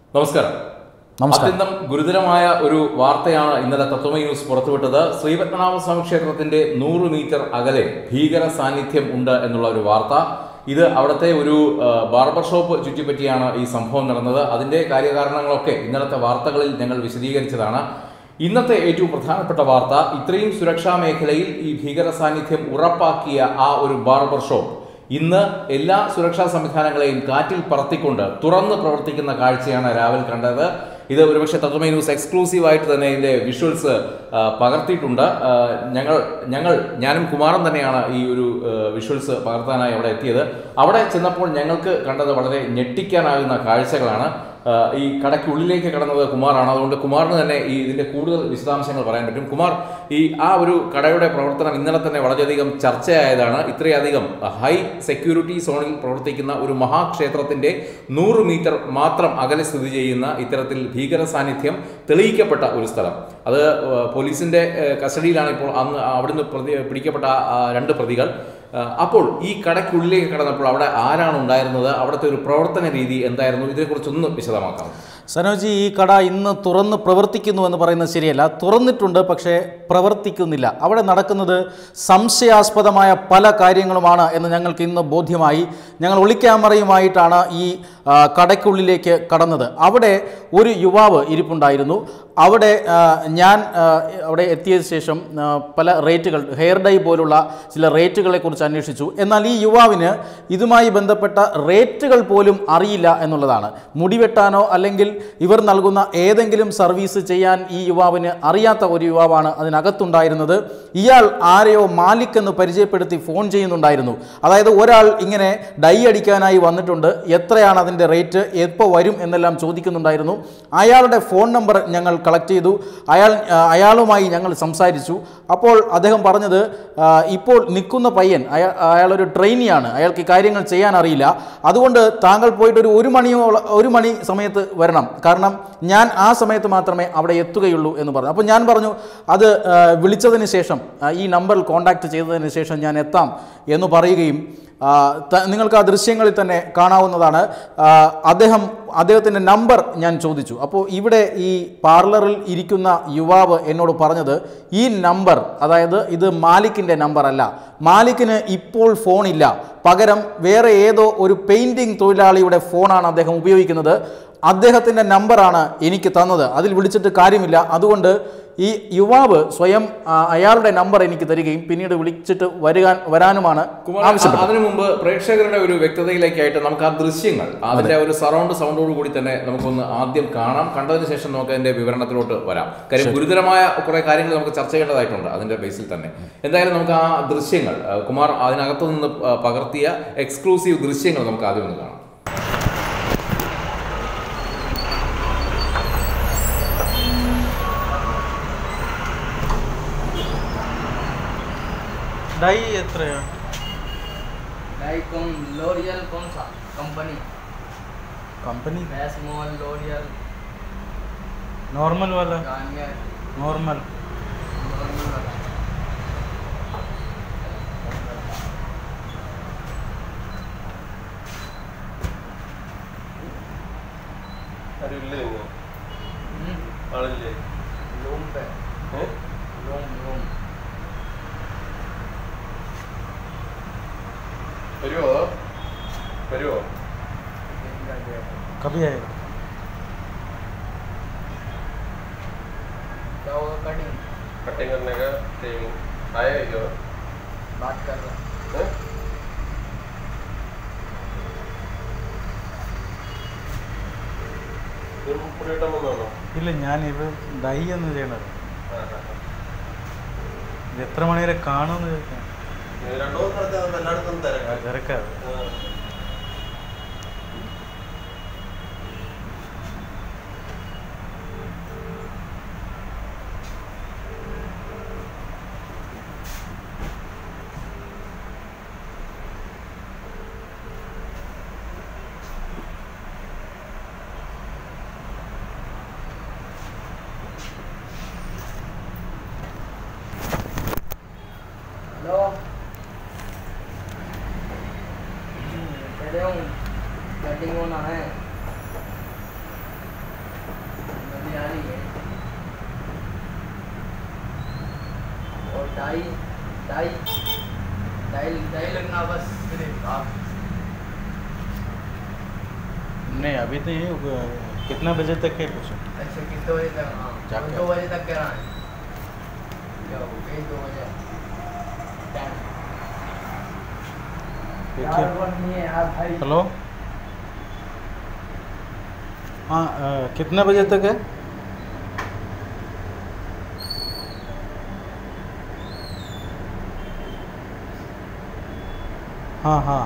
നമസ്കാരം നമസ്കാരം. അത്യന്തം ഗുരുതരമായ ഒരു വാർത്തയാണ് ഇന്നലെ തത്വമൈ ന്യൂസ് പുറത്തുവിട്ടത് ശ്രീപത്മനാഭസ്വാമി ക്ഷേത്രത്തിന്റെ നൂറ് മീറ്റർ അകലെ ഭീകര സാന്നിധ്യം ഉണ്ട് എന്നുള്ള ഒരു വാർത്ത ഇത് അവിടുത്തെ ഒരു ആ, ബാർബർ ഷോപ്പ് ചുറ്റിപ്പറ്റിയാണ് ഈ സംഭവം നടന്നത് അതിന്റെ കാര്യകാരണങ്ങളൊക്കെ ഇന്നലത്തെ വാർത്തകളിൽ ഞങ്ങൾ വിശദീകരിച്ചതാണ് ഇന്നത്തെ ഏറ്റവും പ്രധാനപ്പെട്ട വാർത്ത ഇത്രയും സുരക്ഷാ മേഖലയിൽ ഈ ഭീകര സാന്നിധ്യം ഉറപ്പാക്കിയ ആ ഒരു ബാർബർ ഷോപ്പ് ഇന്ന് എല്ലാ സുരക്ഷാ സംവിധാനങ്ങളെയും കാറ്റിൽ പറത്തിക്കൊണ്ട് തുറന്ന് പ്രവർത്തിക്കുന്ന കാഴ്ചയാണ് രാവിലെ കണ്ടത് ഇത് ഒരുപക്ഷെ തത്വമൈ ന്യൂസ് എക്സ്ക്ലൂസീവ് ആയിട്ട് തന്നെ ഇതിന്റെ വിഷ്വൽസ് ആ, പകർത്തിയിട്ടുണ്ട് ആ, ഞങ്ങൾ ഞങ്ങൾ ഞാനും കുമാരൻ തന്നെയാണ് ഈ ഒരു വിഷ്വൽസ് പകർത്താനായി അവിടെ എത്തിയത് അവിടെ ചെന്നപ്പോൾ ഞങ്ങൾക്ക് കണ്ടത് വളരെ ഞെട്ടിക്കാനാകുന്ന കാഴ്ചകളാണ് ആ, ഈ കടയ്ക്കുള്ളിലേക്ക് കടന്നത് കുമാറാണ് അതുകൊണ്ട് കുമാറിന് തന്നെ ഈ ഇതിന്റെ കൂടുതൽ വിശദാംശങ്ങൾ പറയാൻ പറ്റും കുമാർ ഈ ആ ഒരു കടയുടെ പ്രവർത്തനം ഇന്നലെ തന്നെ വളരെയധികം ചർച്ചയായതാണ് ഇത്രയധികം ഹൈ സെക്യൂരിറ്റി സോണിൽ പ്രവർത്തിക്കുന്ന ഒരു മഹാക്ഷേത്രത്തിന്റെ നൂറ് മീറ്റർ മാത്രം അകലെ സ്ഥിതി ചെയ്യുന്ന ഇത്തരത്തിൽ ഭീകര സാന്നിധ്യം തെളിയിക്കപ്പെട്ട ഒരു സ്ഥലം അത് ആ, പോലീസിന്റെ ആ, കസ്റ്റഡിയിലാണ് ഇപ്പോൾ അന്ന് അവിടുന്ന് പ്രതി പിടിക്കപ്പെട്ട ആ, ആ രണ്ട് പ്രതികൾ ആ, അപ്പോൾ ഈ കടയ്ക്കുള്ളിലേക്ക് കടന്നപ്പോൾ അവിടെ ആരാണ് ഉണ്ടായിരുന്നത് അവിടുത്തെ ഒരു പ്രവർത്തന രീതി എന്തായിരുന്നു ഇതിനെക്കുറിച്ചൊന്ന് വിശദമാക്കാം സനോജി ഈ കട ഇന്ന് തുറന്ന് പ്രവർത്തിക്കുന്നു എന്ന് പറയുന്നത് ശരിയല്ല തുറന്നിട്ടുണ്ട് പക്ഷേ പ്രവർത്തിക്കുന്നില്ല അവിടെ നടക്കുന്നത് സംശയാസ്പദമായ പല കാര്യങ്ങളുമാണ് എന്ന് ഞങ്ങൾക്ക് ഇന്ന് ബോധ്യമായി ഞങ്ങൾ ഒളിക്യാമറയുമായിട്ടാണ് ഈ ആ, കടയ്ക്കുള്ളിലേക്ക് കടന്നത് അവിടെ ഒരു യുവാവ് ഇരിപ്പുണ്ടായിരുന്നു അവിടെ ആ, ഞാൻ ആ, അവിടെ എത്തിയ ശേഷം ആ, പല റേറ്റുകൾ ഹെയർ ഡൈ പോലുള്ള ചില റേറ്റുകളെ കുറിച്ച് അന്വേഷിച്ചു എന്നാൽ ഈ യുവാവിന് ഇതുമായി ബന്ധപ്പെട്ട റേറ്റുകൾ പോലും അറിയില്ല എന്നുള്ളതാണ് മുടി വെട്ടാനോ അല്ലെങ്കിൽ ഇവർ നൽകുന്ന ഏതെങ്കിലും സർവീസ് ചെയ്യാൻ ഈ യുവാവിന് അറിയാത്ത ഒരു യുവാവാണ് അതിനകത്തുണ്ടായിരുന്നത് ഇയാൾ ആരെയോ മാലിക് എന്ന് പരിചയപ്പെടുത്തി ഫോൺ ചെയ്യുന്നുണ്ടായിരുന്നു അതായത് ഒരാൾ ഇങ്ങനെ ഡൈ അടിക്കാനായി വന്നിട്ടുണ്ട് എത്രയാണ് അതിൻ്റെ റേറ്റ് എപ്പോൾ വരും എന്നെല്ലാം ചോദിക്കുന്നുണ്ടായിരുന്നു അയാളുടെ ഫോൺ നമ്പർ ഞങ്ങൾ കളക്ട് ചെയ്തു അയാൾ ആ, അയാളുമായി ഞങ്ങൾ സംസാരിച്ചു അപ്പോൾ അദ്ദേഹം പറഞ്ഞത് ആ, ഇപ്പോൾ നിൽക്കുന്ന പയ്യൻ അയാൾ അയാളൊരു ട്രെയിനിയാണ് അയാൾക്ക് ഈ കാര്യങ്ങൾ ചെയ്യാൻ അറിയില്ല അതുകൊണ്ട് താങ്കൾ പോയിട്ട് ഒരു ഒരു മണിയോളം ഒരു മണി സമയത്ത് വരണം കാരണം ഞാൻ ആ സമയത്ത് മാത്രമേ അവിടെ എത്തുകയുള്ളൂ എന്ന് പറഞ്ഞു അപ്പോൾ ഞാൻ പറഞ്ഞു അത് ആ, വിളിച്ചതിന് ശേഷം ആ, ഈ നമ്പറിൽ കോൺടാക്റ്റ് ചെയ്തതിന് ശേഷം ഞാൻ എത്താം എന്ന് പറയുകയും ആ, ത- നിങ്ങൾക്ക് ആ ദൃശ്യങ്ങളിൽ തന്നെ കാണാവുന്നതാണ് ആ, അദ്ദേഹം അദ്ദേഹത്തിൻ്റെ നമ്പർ ഞാൻ ചോദിച്ചു അപ്പോൾ ഇവിടെ ഈ പാർലറിൽ ഇരിക്കുന്ന യുവാവ് എന്നോട് പറഞ്ഞത് ഈ നമ്പർ അതായത് ഇത് മാലിക്കിൻ്റെ നമ്പർ അല്ല മാലിക്കിന് ഇപ്പോൾ ഫോണില്ല പകരം വേറെ ഏതോ ഒരു പെയിൻറ്റിംഗ് തൊഴിലാളിയുടെ ഫോണാണ് അദ്ദേഹം ഉപയോഗിക്കുന്നത് അദ്ദേഹത്തിൻ്റെ നമ്പറാണ് എനിക്ക് തന്നത് അതിൽ വിളിച്ചിട്ട് കാര്യമില്ല അതുകൊണ്ട് ഈ യുവാവ് സ്വയം ആ, അയാളുടെ നമ്പർ എനിക്ക് തരികയും പിന്നീട് വിളിച്ചിട്ട് വരുവാൻ വരാനുമാണ് കുമാർ ആവശ്യപ്പെട്ടത് അതിനു മുമ്പ് പ്രേക്ഷകരുടെ ഒരു വ്യക്തതയിലേക്കായിട്ട് നമുക്ക് ആ ദൃശ്യങ്ങൾ അതിന്റെ ഒരു സറൗണ്ട് സൗണ്ടോട് കൂടി തന്നെ നമുക്കൊന്ന് ആദ്യം കാണാം കണ്ടതിന് ശേഷം നമുക്ക് അതിന്റെ വിവരണത്തിലോട്ട് വരാം കാര്യം ഗുരുതരമായ കുറെ കാര്യങ്ങൾ നമുക്ക് ചർച്ച ചെയ്യേണ്ടതായിട്ടുണ്ട് അതിന്റെ ബേസിൽ തന്നെ എന്തായാലും നമുക്ക് ആ ദൃശ്യങ്ങൾ ആ, കുമാർ അതിനകത്തു നിന്ന് ആ, പകർത്തിയ എക്സ്ക്ലൂസീവ് ദൃശ്യങ്ങൾ നമുക്ക് ആദ്യം ഒന്ന് കാണാം ഡൈ എത്രയാണ് लाइक कौन लोरियल कौन सा company company small L'Oreal normal वाला गार्नियर नॉर्मल नॉर्मल वाला ആരുമില്ലേ ഇങ്ങ്? हम्म, ആളില്ലേ लूम पे ഏ? लूम लूम വരുവോ അതോ? വരുവോ कभी आएगा क्या होगा कटिंग कटिंग करने का टाइम आया क्या बात कर रहा है? ഇത് മുപ്പത്തിയെട്ടാം വന്നതാണോ? ഇല്ല ഞാൻ ഇത് ഡൈ എന്ന് ചെയ്യണത് ആ, ആ, ആ. ഇത് എത്ര മണി വരെ കാണുമെന്ന് ചോദിക്കാം ഇത് രണ്ടു മൂന്ന് സ്ഥലത്ത് അത് എല്ലായിടത്തും തിരക്കാ. തിരക്കാണ് ആ. हेलो कह रहे हूँ कटिंग होना है ढाई ढाई ढाई ढाई लगना बस सिर्फ आप नहीं अभी तो ये अ, कितना बजे तक है पूछो अच्छा कितने बजे तक हाँ क्या हम क्या? दो बजे तक कह रहा है क्या हो गई दो बजे टाइम देखिए यार वो नहीं है यार भाई हेलो हाँ अ, कितने बजे तक है हाँ हाँ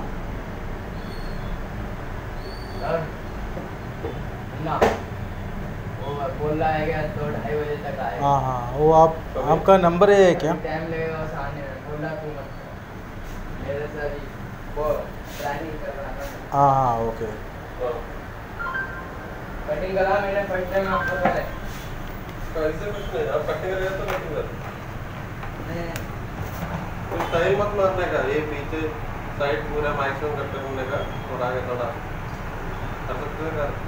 यार ना वो बोल रहा है क्या दो ढाई बजे तक आएगा हाँ हाँ वो आप आपका नंबर है क्या टाइम लगेगा बस आने में बोला तू मत मेरे से अभी वो प्लानिंग कर रहा था हाँ हाँ ओके कटिंग करा मैंने फर्स्ट टाइम आपको पहले ऐसे कुछ नहीं आप कटिंग करेंगे तो कटिंग कर नहीं, कुछ टाइम मत मारने का ये पीछे साइड पूरा मैक्सिमम कट करने का थोड़ा आगे थोड़ा कर सकते हैं कर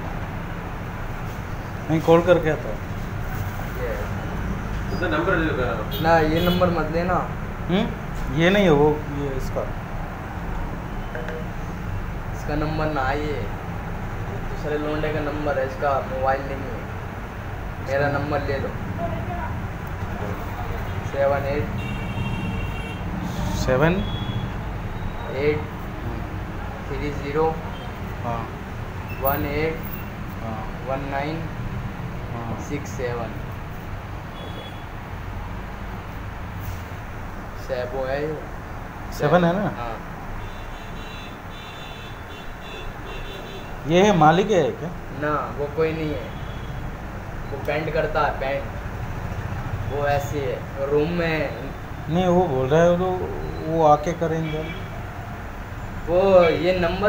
नहीं कॉल करके आता ये उसने नंबर दे देगा ना ये नंबर मत देना हम्म ये नहीं है वो ये इसका इसका नंबर ना ये दूसरे लोंडे का नंबर है इसका मोबाइल नहीं है मेरा नंबर ले लो seven eight seven eight three zero हाँ वन एट हाँ वन नाइन हाँ सिक्स सेवन सैबो है ये सेवन है ना हाँ ये है मालिक है क्या ना वो कोई नहीं है वो पेंट करता है पेंट वो ऐसे है रूम में नहीं वो बोल रहा है तो वो आके करेंगे वो ये नंबर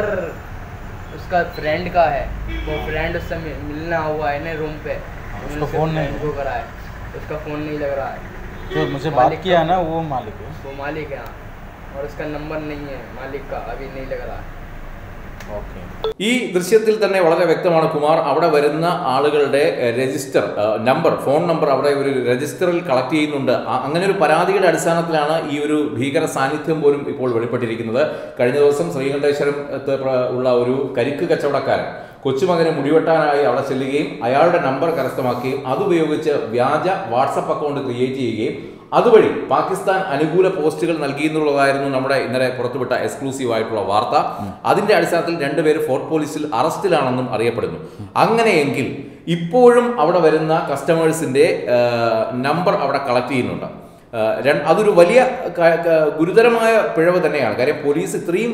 उसका फ्रेंड का है वो फ्रेंड उससे मिल- मिलना हुआ है ना रूम पे उसका उनसे phone नहीं friend है। को करा है उसका फ़ोन नहीं लग रहा है जो मुझे बात मालिक किया का- ना वो मालिक है वो मालिक है हाँ और उसका नंबर नहीं है मालिक का अभी नहीं लग रहा है ഓക്കെ ഈ ദൃശ്യത്തിൽ തന്നെ വളരെ വ്യക്തമാണ് കുമാർ അവിടെ വരുന്ന ആളുകളുടെ എഹ്, രജിസ്റ്റർ എഹ്, നമ്പർ ഫോൺ നമ്പർ അവിടെ ഒരു രജിസ്റ്ററിൽ കളക്ട് ചെയ്യുന്നുണ്ട് ആ- അങ്ങനെ ഒരു പരാതിയുടെ അടിസ്ഥാനത്തിലാണ് ഈ ഒരു ഭീകര സാന്നിധ്യം പോലും ഇപ്പോൾ വെളിപ്പെട്ടിരിക്കുന്നത് കഴിഞ്ഞ ദിവസം ശ്രീകണ്ഠേശ്വരത്ത് പ്ര- ഉള്ള ഒരു കരിക്ക് കച്ചവടക്കാരൻ കൊച്ചുമകന് മുടിവെട്ടാനായി അവിടെ ചെല്ലുകയും അയാളുടെ നമ്പർ കരസ്ഥമാക്കുകയും അതുപയോഗിച്ച് വ്യാജ വാട്സപ്പ് അക്കൗണ്ട് ക്രിയേറ്റ് ചെയ്യുകയും അതുവഴി പാകിസ്ഥാൻ അനുകൂല പോസ്റ്റുകൾ നൽകിയെന്നുള്ളതായിരുന്നു നമ്മുടെ ഇന്നലെ പുറത്തുവിട്ട എക്സ്ക്ലൂസീവ് ആയിട്ടുള്ള വാർത്ത അതിന്റെ അടിസ്ഥാനത്തിൽ രണ്ടുപേര് ഫോർട്ട് പോലീസിൽ അറസ്റ്റിലാണെന്നും അറിയപ്പെടുന്നു അങ്ങനെയെങ്കിൽ ഇപ്പോഴും അവിടെ വരുന്ന കസ്റ്റമേഴ്സിന്റെ നമ്പർ അവിടെ കളക്ട് ചെയ്യുന്നുണ്ട് ആ, രണ്ട് അതൊരു വലിയ ക- ക- ഗുരുതരമായ പിഴവ് തന്നെയാണ് കാര്യം പോലീസ് ഇത്രയും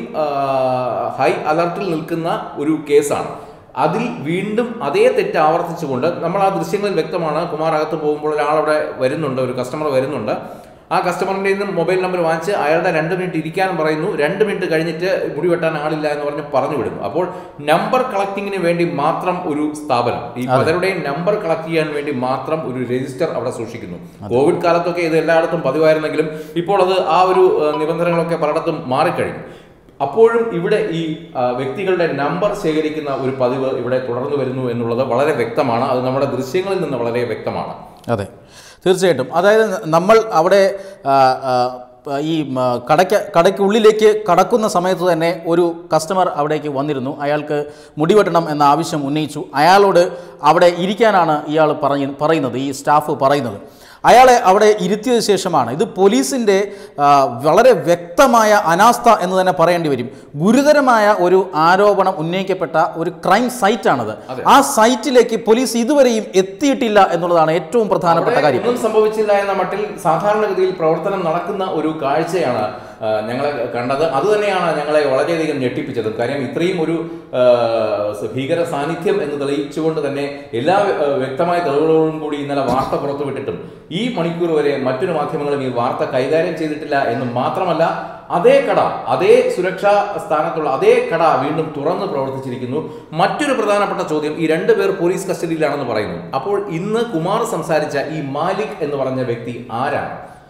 ഹൈ അലർട്ടിൽ നിൽക്കുന്ന ഒരു കേസാണ് അതിൽ വീണ്ടും അതേ തെറ്റ് ആവർത്തിച്ചുകൊണ്ട് നമ്മൾ ആ ദൃശ്യങ്ങളിൽ വ്യക്തമാണ് കുമാർ അകത്ത് പോകുമ്പോൾ ഒരാളവിടെ വരുന്നുണ്ട് ഒരു കസ്റ്റമർ വരുന്നുണ്ട് ആ കസ്റ്റമറിൻ്റെ നിന്നും മൊബൈൽ നമ്പർ വാങ്ങിച്ച് അയാളുടെ രണ്ട് മിനിറ്റ് ഇരിക്കാൻ പറയുന്നു രണ്ട് മിനിറ്റ് കഴിഞ്ഞിട്ട് മുടി വെട്ടാൻ ആളില്ല എന്ന് പറഞ്ഞ് പറഞ്ഞു വിടുന്നു അപ്പോൾ നമ്പർ കളക്ടിങ്ങിന് വേണ്ടി മാത്രം ഒരു സ്ഥാപനം ഈ പലരുടെയും നമ്പർ കളക്ട് ചെയ്യാൻ വേണ്ടി മാത്രം ഒരു രജിസ്റ്റർ അവിടെ സൂക്ഷിക്കുന്നു കോവിഡ് കാലത്തൊക്കെ ഇത് എല്ലായിടത്തും പതിവായിരുന്നെങ്കിലും ഇപ്പോൾ അത് ആ ഒരു ഏഹ്, നിബന്ധനകളൊക്കെ പലയിടത്തും മാറിക്കഴിഞ്ഞു അപ്പോഴും ഇവിടെ ഈ ആ, വ്യക്തികളുടെ നമ്പർ ശേഖരിക്കുന്ന ഒരു പതിവ് ഇവിടെ തുടർന്നു വരുന്നു എന്നുള്ളത് വളരെ വ്യക്തമാണ് അത് നമ്മുടെ ദൃശ്യങ്ങളിൽ നിന്ന് വളരെ വ്യക്തമാണ് അതെ തീർച്ചയായിട്ടും അതായത് നമ്മൾ അവിടെ ആ, ആ, ഈ മ, കടയ്ക്ക് കടയ്ക്കുള്ളിലേക്ക് കടക്കുന്ന സമയത്ത് തന്നെ ഒരു കസ്റ്റമർ അവിടേക്ക് വന്നിരുന്നു അയാൾക്ക് മുടിവെട്ടണം എന്ന ആവശ്യം ഉന്നയിച്ചു അയാളോട് അവിടെ ഇരിക്കാനാണ് ഇയാൾ പറഞ്ഞ് പറയുന്നത് ഈ സ്റ്റാഫ് പറയുന്നത് അയാളെ അവിടെ ഇരുത്തിയതിനു ശേഷമാണ് ഇത് പോലീസിൻ്റെ ആ, വളരെ വ്യക്തമായ അനാസ്ഥ എന്ന് തന്നെ പറയേണ്ടി വരും ഗുരുതരമായ ഒരു ആരോപണം ഉന്നയിക്കപ്പെട്ട ഒരു ക്രൈം സൈറ്റാണത് ആ സൈറ്റിലേക്ക് പോലീസ് ഇതുവരെയും എത്തിയിട്ടില്ല എന്നുള്ളതാണ് ഏറ്റവും പ്രധാനപ്പെട്ട അവിടെ കാര്യം ഒന്നും സംഭവിച്ചില്ല എന്ന മട്ടിൽ സാധാരണഗതിയിൽ പ്രവർത്തനം നടക്കുന്ന ഒരു കാഴ്ചയാണ് ആ, ഞങ്ങളെ കണ്ടത് അതുതന്നെയാണ് ഞങ്ങളെ വളരെയധികം ഞെട്ടിപ്പിച്ചത് കാര്യം ഇത്രയും ഒരു ആ, സ- ഭീകര സാന്നിധ്യം എന്ന് തെളിയിച്ചുകൊണ്ട് തന്നെ എല്ലാ ആ, വ്യക്തമായ തെളിവുകളോടും കൂടി ഇന്നലെ വാർത്ത പുറത്തുവിട്ടിട്ടും ഈ മണിക്കൂർ വരെ മറ്റൊരു മാധ്യമങ്ങളും ഈ വാർത്ത കൈകാര്യം ചെയ്തിട്ടില്ല എന്ന് മാത്രമല്ല അതേ കട അതേ സുരക്ഷാ സ്ഥാനത്തുള്ള അതേ കട വീണ്ടും തുറന്ന് പ്രവർത്തിച്ചിരിക്കുന്നു മറ്റൊരു പ്രധാനപ്പെട്ട ചോദ്യം ഈ രണ്ട് പേർ പോലീസ് കസ്റ്റഡിയിലാണെന്ന് പറയുന്നു അപ്പോൾ ഇന്ന് കുമാർ സംസാരിച്ച ഈ മാലിക് എന്ന് പറഞ്ഞ വ്യക്തി ആരാണ്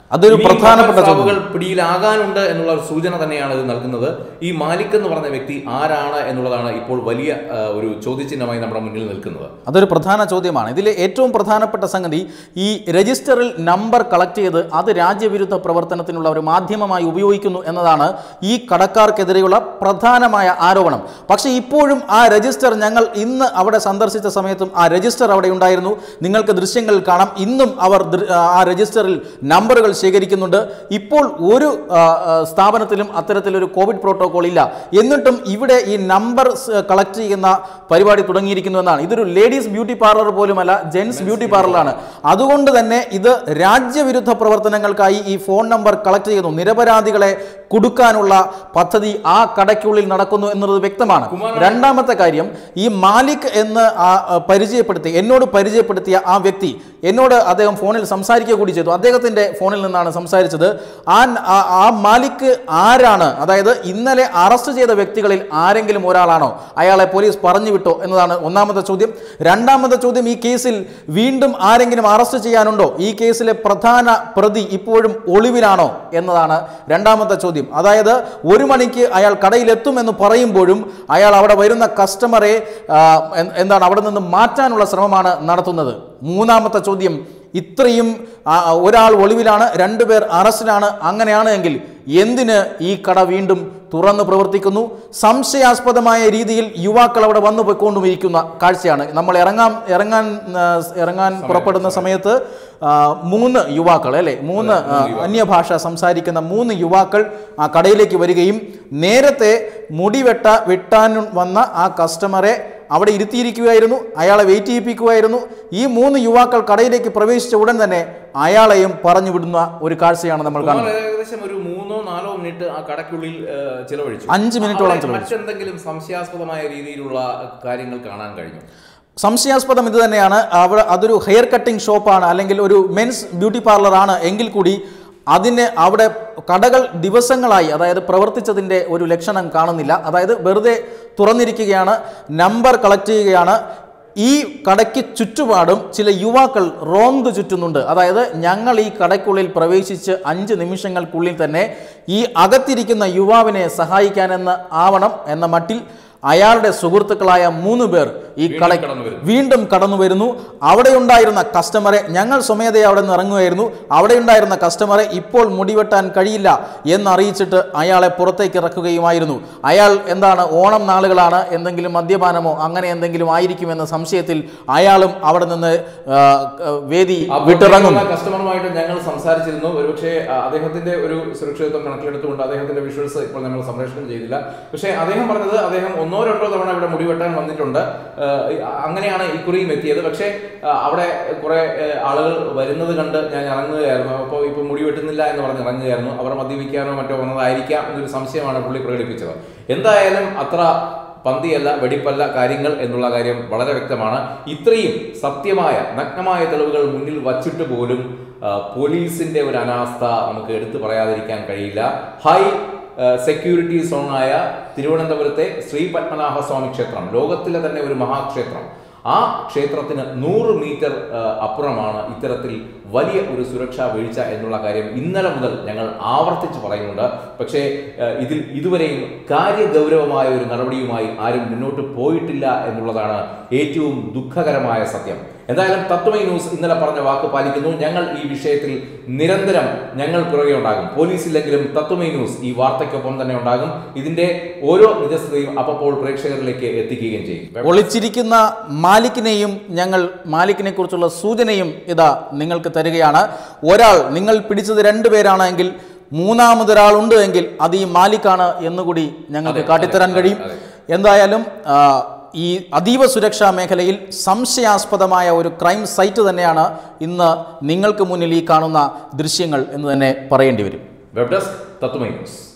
അതൊരു ഇനി പ്രധാനപ്പെട്ട പകൽ ചോദ്യം. സ്രാവുകൾ പിടിയിലാകാനുണ്ട് എന്നുള്ള ഒരു സൂചന തന്നെയാണ് ഇത് നൽകുന്നത് ഈ മാലിക് എന്ന് പറഞ്ഞ വ്യക്തി ആരാണ് എന്നുള്ളതാണ് ഇപ്പോൾ വലിയ ആ, ഒരു ചോദ്യചിഹ്നമായി നമ്മുടെ മുന്നിൽ നിൽക്കുന്നത് അതൊരു പ്രധാന ചോദ്യമാണ് ഇതിലെ ഏറ്റവും പ്രധാനപ്പെട്ട സംഗതി ഈ രജിസ്റ്ററിൽ നമ്പർ കളക്ട് ചെയ്ത് അത് രാജ്യവിരുദ്ധ പ്രവർത്തനത്തിനുള്ള ഒരു മാധ്യമമായി ഉപയോഗിക്കുന്നു എന്നതാണ് ഈ കടക്കാർക്കെതിരെയുള്ള പ്രധാനമായ ആരോപണം പക്ഷേ ഇപ്പോഴും ആ രജിസ്റ്റർ ഞങ്ങൾ ഇന്ന് അവിടെ സന്ദർശിച്ച സമയത്തും ആ രജിസ്റ്റർ അവിടെ ഉണ്ടായിരുന്നു നിങ്ങൾക്ക് ദൃശ്യങ്ങൾ കാണാം ഇന്നും അവർ ദൃ- ആ രജിസ്റ്ററിൽ നമ്പറുകൾ ശേഖരിക്കുന്നുണ്ട് ഇപ്പോൾ ഒരു ആ, ആ, സ്ഥാപനത്തിലും അത്തരത്തിലൊരു കോവിഡ് പ്രോട്ടോകോൾ ഇല്ല എന്നിട്ടും ഇവിടെ ഈ നമ്പർ കളക്ട് ചെയ്യുന്ന പരിപാടി തുടങ്ങിയിരിക്കുന്നു എന്നാണ് ഇതൊരു ലേഡീസ് ബ്യൂട്ടി പാർലർ പോലുമല്ല ജെൻസ് ബ്യൂട്ടി പാർലറാണ് അതുകൊണ്ട് തന്നെ ഇത് രാജ്യവിരുദ്ധ പ്രവർത്തനങ്ങൾക്കായി ഈ ഫോൺ നമ്പർ കളക്ട് ചെയ്യുന്നു നിരപരാധികളെ കുടുക്കാനുള്ള പദ്ധതി ആ കടയ്ക്കുള്ളിൽ നടക്കുന്നു എന്നുള്ളത് വ്യക്തമാണ് രണ്ടാമത്തെ കാര്യം ഈ മാലിക് എന്ന് ആ, ആ, പരിചയപ്പെടുത്തി എന്നോട് പരിചയപ്പെടുത്തിയ ആ വ്യക്തി എന്നോട് അദ്ദേഹം ഫോണിൽ സംസാരിക്കുക കൂടി ചെയ്തു അദ്ദേഹത്തിന്റെ ഫോണിൽ നിന്നാണ് സംസാരിച്ചത് ആ ആ- ആ മാലിക് ആരാണ് അതായത് ഇന്നലെ അറസ്റ്റ് ചെയ്ത വ്യക്തികളിൽ ആരെങ്കിലും ഒരാളാണോ അയാളെ പോലീസ് പറഞ്ഞു വിട്ടോ എന്നതാണ് ഒന്നാമത്തെ ചോദ്യം രണ്ടാമത്തെ ചോദ്യം ഈ കേസിൽ വീണ്ടും ആരെങ്കിലും അറസ്റ്റ് ചെയ്യാനുണ്ടോ ഈ കേസിലെ പ്രധാന പ്രതി ഇപ്പോഴും ഒളിവിലാണോ എന്നതാണ് രണ്ടാമത്തെ ചോദ്യം അതായത് ഒരു മണിക്ക് അയാൾ കടയിലെത്തുമെന്ന് പറയുമ്പോഴും അയാൾ അവിടെ വരുന്ന കസ്റ്റമറെ ആ, എ- എന്താണ് അവിടെ നിന്ന് മാറ്റാനുള്ള ശ്രമമാണ് നടത്തുന്നത് മൂന്നാമത്തെ ചോദ്യം ഇത്രയും ആ, ഒരാൾ ഒളിവിലാണ് രണ്ടുപേർ അറസ്റ്റിലാണ് അങ്ങനെയാണ് എങ്കിൽ എന്തിന് ഈ കട വീണ്ടും തുറന്ന് പ്രവർത്തിക്കുന്നു സംശയാസ്പദമായ രീതിയിൽ യുവാക്കൾ അവിടെ വന്നു പോയിക്കൊണ്ടുമിരിക്കുന്ന കാഴ്ചയാണ് നമ്മൾ ഇറങ്ങാൻ ഇറങ്ങാൻ ആ, ഇറങ്ങാൻ പുറപ്പെടുന്ന സമയത്ത് ആ, മൂന്ന് യുവാക്കൾ അല്ലേ മൂന്ന് ആ, അന്യഭാഷ സംസാരിക്കുന്ന മൂന്ന് യുവാക്കൾ ആ കടയിലേക്ക് വരികയും നേരത്തെ മുടിവെട്ട വെട്ടാൻ വന്ന ആ കസ്റ്റമറെ അവിടെ ഇരുത്തിയിരിക്കുകയായിരുന്നു അയാളെ വെയിറ്റ് ചെയ്യിപ്പിക്കുകയായിരുന്നു ഈ മൂന്ന് യുവാക്കൾ കടയിലേക്ക് പ്രവേശിച്ച ഉടൻ തന്നെ അയാളെയും പറഞ്ഞു വിടുന്ന ഒരു കാഴ്ചയാണ് നമ്മൾ കുമാർ കാണുന്നത് ഏകദേശം ഒരു മൂന്നോ നാലോ മിനിറ്റ് ആ കടയ്ക്കുള്ളിൽ ആ, ചിലവഴിച്ചു അഞ്ച് മിനിറ്റോളം അവിടെ ചിലവഴിച്ചു. മറ്റെന്തെങ്കിലും സംശയാസ്പദമായ രീതിയിലുള്ള കാര്യങ്ങൾ കാണാൻ കഴിഞ്ഞു സംശയാസ്പദം ഇത് തന്നെയാണ് അവിടെ അതൊരു ഹെയർ കട്ടിംഗ് ഷോപ്പാണ് അല്ലെങ്കിൽ ഒരു മെൻസ് ബ്യൂട്ടി പാർലറാണ് എങ്കിൽ കൂടി അതിന് അവിടെ കടകൾ ദിവസങ്ങളായി അതായത് പ്രവർത്തിച്ചതിൻ്റെ ഒരു ലക്ഷണം കാണുന്നില്ല അതായത് വെറുതെ തുറന്നിരിക്കുകയാണ് നമ്പർ കളക്ട് ചെയ്യുകയാണ് ഈ കടയ്ക്ക് ചുറ്റുപാടും ചില യുവാക്കൾ റോന്ത് ചുറ്റുന്നുണ്ട് അതായത് ഞങ്ങൾ ഈ കടയ്ക്കുള്ളിൽ പ്രവേശിച്ച് അഞ്ച് നിമിഷങ്ങൾക്കുള്ളിൽ തന്നെ ഈ അകത്തിരിക്കുന്ന യുവാവിനെ സഹായിക്കാനെന്ന് ആവണം എന്ന മട്ടിൽ അയാളുടെ സുഹൃത്തുക്കളായ മൂന്ന് പേർ ഈ കട കടന്നു വരുന്നു. വീണ്ടും കടന്നു വരുന്നു അവിടെ ഉണ്ടായിരുന്ന കസ്റ്റമറെ ഞങ്ങൾ സ്വമേധയെ അവിടെ നിന്ന് ഇറങ്ങുകയായിരുന്നു അവിടെ ഉണ്ടായിരുന്ന കസ്റ്റമറെ ഇപ്പോൾ മുടിവെട്ടാൻ കഴിയില്ല എന്നറിയിച്ചിട്ട് അയാളെ പുറത്തേക്ക് ഇറക്കുകയുമായിരുന്നു അയാൾ എന്താണ് ഓണം നാളുകളാണ് എന്തെങ്കിലും മദ്യപാനമോ അങ്ങനെ എന്തെങ്കിലും ആയിരിക്കുമെന്ന സംശയത്തിൽ അയാളും അവിടെ നിന്ന് ആ, ആ, വേദി അപ്പോൾ വിട്ടിറങ്ങുന്നു ഇങ്ങനെയുള്ള കസ്റ്റമറുമായിട്ട് ഞങ്ങൾ സംസാരിച്ചിരുന്നു ഒരുപക്ഷെ ആ, അദ്ദേഹത്തിന്റെ ഒരു സുരക്ഷിതത്വം കണക്കിലെടുത്തുകൊണ്ട് അദ്ദേഹത്തിന്റെ വിഷ്വൽസ് ഇപ്പോൾ നമ്മൾ സംപ്രേഷണം ചെയ്തില്ല പക്ഷേ അദ്ദേഹം പറഞ്ഞത് അദ്ദേഹം ഒന്നോ രണ്ടോ തവണ ഇവിടെ മുടിവെട്ടാൻ വന്നിട്ടുണ്ട് ആ, അങ്ങനെയാണ് ഇക്കുറിയും എത്തിയത് പക്ഷേ ആ, അവിടെ കുറെ ആ, ആളുകൾ വരുന്നത് കണ്ട് ഞാൻ ഇറങ്ങുകയായിരുന്നു അപ്പോൾ ഇപ്പോൾ മുടി വെട്ടുന്നില്ല എന്ന് പറഞ്ഞ് ഇറങ്ങുകയായിരുന്നു അവർ മദ്യപിക്കാനോ മറ്റോ വന്നതായിരിക്കാം എന്നൊരു സംശയമാണ് പുള്ളി പ്രകടിപ്പിച്ചത് എന്തായാലും അത്ര പന്തിയല്ല വെടിപ്പല്ല കാര്യങ്ങൾ എന്നുള്ള കാര്യം വളരെ വ്യക്തമാണ് ഇത്രയും സത്യമായ നഗ്നമായ തെളിവുകൾ മുന്നിൽ വച്ചിട്ട് പോലും ആ, പോലീസിന്റെ ഒരു അനാസ്ഥ നമുക്ക് എടുത്തു പറയാതിരിക്കാൻ കഴിയില്ല ഹൈ സെക്യൂരിറ്റി സോണായ തിരുവനന്തപുരത്തെ ശ്രീ പത്മനാഭ സ്വാമി ക്ഷേത്രം ലോകത്തിലെ തന്നെ ഒരു മഹാക്ഷേത്രം ആ ക്ഷേത്രത്തിന് നൂറ് മീറ്റർ ആ, അപ്പുറമാണ് ഇത്തരത്തിൽ വലിയ ഒരു സുരക്ഷാ വീഴ്ച എന്നുള്ള കാര്യം ഇന്നലെ മുതൽ ഞങ്ങൾ ആവർത്തിച്ച് പറയുന്നുണ്ട് പക്ഷേ ആ, ഇതിൽ ഇതുവരെയും കാര്യഗൗരവമായ ഒരു നടപടിയുമായി ആരും മുന്നോട്ട് പോയിട്ടില്ല എന്നുള്ളതാണ് ഏറ്റവും ദുഃഖകരമായ സത്യം എന്തായാലും തത്വമൈ ന്യൂസ് ഇന്നലെ പറഞ്ഞ വാക്ക് പാലിക്കുന്നു ഞങ്ങൾ ഈ വിഷയത്തിൽ നിരന്തരം ഞങ്ങൾ പുറകെ ഉണ്ടാകും പോലീസ് ഇല്ലെങ്കിലും തത്വമൈ ന്യൂസ് ഈ വാർത്തയ്ക്കൊപ്പം തന്നെ ഉണ്ടാകും ഇതിന്റെ ഓരോ നിജസ്ഥിതിയും അപ്പോൾ പ്രേക്ഷകരിലേക്ക് എത്തിക്കുകയും ചെയ്യും ഒളിച്ചിരിക്കുന്ന മാലിക്കിനെയും ഞങ്ങൾ മാലിക്കിനെ കുറിച്ചുള്ള സൂചനയും ഇതാ നിങ്ങൾക്ക് തരികയാണ് ഒരാൾ നിങ്ങൾ പിടിച്ചത് രണ്ടുപേരാണെങ്കിൽ മൂന്നാമതൊരാളുണ്ട് എങ്കിൽ അത് ഈ മാലിക്കാണ് എന്നുകൂടി ഞങ്ങൾക്ക് അതെ, കാട്ടിത്തരാൻ അതെ, കഴിയും അതെ. എന്തായാലും ആ, ഈ അതീവ സുരക്ഷാ മേഖലയിൽ സംശയാസ്പദമായ ഒരു ക്രൈം സൈറ്റ് തന്നെയാണ് ഇന്ന് നിങ്ങൾക്ക് മുന്നിൽ ഈ കാണുന്ന ദൃശ്യങ്ങൾ എന്ന് തന്നെ പറയേണ്ടി വരും വെബ് ഡെസ്ക് തത്വമൈ ന്യൂസ്